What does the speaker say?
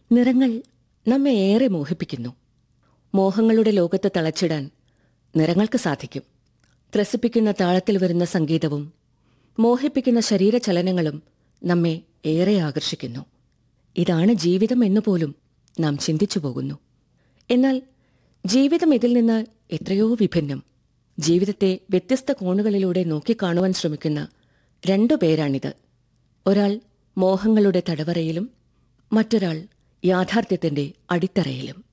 നിറങ്ങൾ നമ്മെ ഏറെ മോഹിപ്പിക്കുന്നു മോഹങ്ങളുടെ ലോകത്ത് തളച്ചിടാൻ നിറങ്ങൾക്ക് സാധിക്കും ത്രസിപ്പിക്കുന്ന താളത്തിൽ വരുന്ന സംഗീതവും മോഹിപ്പിക്കുന്ന ശരീരചലനങ്ങളും നമ്മെ ഏറെ ആകർഷിക്കുന്നു ഇതാണ് ജീവിതം എന്നുപോലും നാം ചിന്തിച്ചു പോകുന്നു എന്നാൽ ജീവിതം ഇതിൽ നിന്ന് എത്രയോ വിഭിന്നം ജീവിതത്തെ വ്യത്യസ്ത കോണുകളിലൂടെ നോക്കിക്കാണുവാൻ ശ്രമിക്കുന്ന രണ്ടു പേരാണിത് ഒരാൾ മോഹങ്ങളുടെ തടവറയിലും മറ്റൊരാൾ യാഥാർത്ഥ്യത്തിന്റെ അടിത്തറയിലും